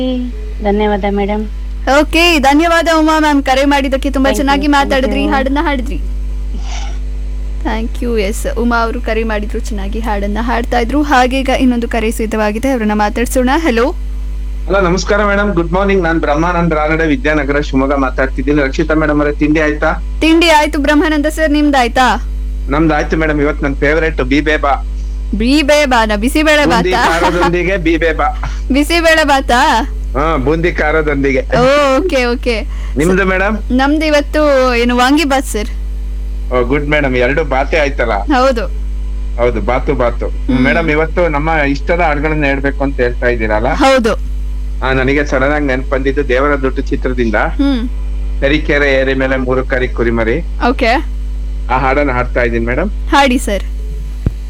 ಧನ್ಯವಾದ madam okay ಧನ್ಯವಾದ Uma ma'am ಕರೆ ಮಾಡಿದ್ದಕ್ಕೆ ತುಂಬಾ Thank you, ಚೆನ್ನಾಗಿ thank ಮಾತಾಡಿದ್ರಿ you. ಹಾಡನ್ನ ಹಾಡಿದ್ರಿ ಥ್ಯಾಂಕ್ ಯು ಎಸ್ ಉಮಾ ಅವರು ಕರೆ ಮಾಡಿದ್ರು ಚೆನ್ನಾಗಿ ಹಾಡನ್ನ ಹಾಡ್ತಾ ಇದ್ರು ಹಾಗೆ ಈಗ ಇನ್ನೊಂದು ಕರೆ ಸಿದ್ಧವಾಗಿದೆ ಅವ್ರನ್ನ ಮಾತಾಡ್ಸೋಣ ಹಲೋ ಹಲೋ ನಮಸ್ಕಾರ ಮೇಡಮ್ ಗುಡ್ ಮಾರ್ನಿಂಗ್ ನಾನ್ ಬ್ರಹ್ಮಾನಂದ್ ರಾನಡೆ ವಿದ್ಯಾನಗರ ಶಿವಮೊಗ್ಗ ಮಾತಾಡ್ತಿದ್ದೀನಿ ರಕ್ಷಿತಾ ಮೇಡಮ್ ಅವರೇ ತಿಂಡಿ ಆಯ್ತಾ ತಿಂಡಿ ಆಯ್ತು ಬ್ರಹ್ಮಾನಂದ ಸರ್ ನಿಮ್ದಾಯ್ತಾ ನಮ್ದು ಆಯ್ತು ಮೇಡಮ್ ಇವತ್ ನನ್ ಫೇವರೇಟ್ ಬಿಬೇಬಾ ಬೀಬೆ ಬಾನ ಬಿಸಿಬೇಳೆ ಬೂಂದಿ ಬಾತಾ ಖಾರದೊಂದಿಗೆ ಬಿಬೇಬಾ ಬಿಸಿಬೇಳೆ ಬಾತಾ ಹಾ ಬೂಂದಿ ಖಾರದೊಂದಿಗೆ ಓ ಓಕೆ ಓಕೆ ನಿಮ್ದು ಮೇಡಮ್ ನಮ್ದು ಇವತ್ತು ಏನು vangi bath sir good madam ಎರಡು ಬಾತೆ ಆಯ್ತಲ್ಲ ಹೌದು ಹೌದು ಬಾತು ಬಾತು ಮೇಡಮ್ ಇವತ್ತು ನಮ್ಮ ಇಷ್ಟದ ಹಾಡುಗಳನ್ನ ಹೇಳ್ಬೇಕು ಅಂತ ಹೇಳ್ತಾ ಇದ್ದೀರಲ್ಲ ಹೌದು ಆ, ನನಗೆ ಸಡನ್ ಆಗಿ ನೆನ್ಪು ಬಂದಿದ್ದು ದೇವರ ದುಡ್ಡು ಚಿತ್ರದಿಂದ ಹ್ಮ್ ತರೀಕೆರೆ ಏರಿ ಮೇಲೆ ಮೂರು ಕರಿ ಕುರಿಮರಿ ಓಕೆ ಆ ಹಾಡನ್ನ ಹಾಡ್ತಾ ಇದ್ದೀನಿ ಮೇಡಮ್ ಹಾಡಿ ಸರ್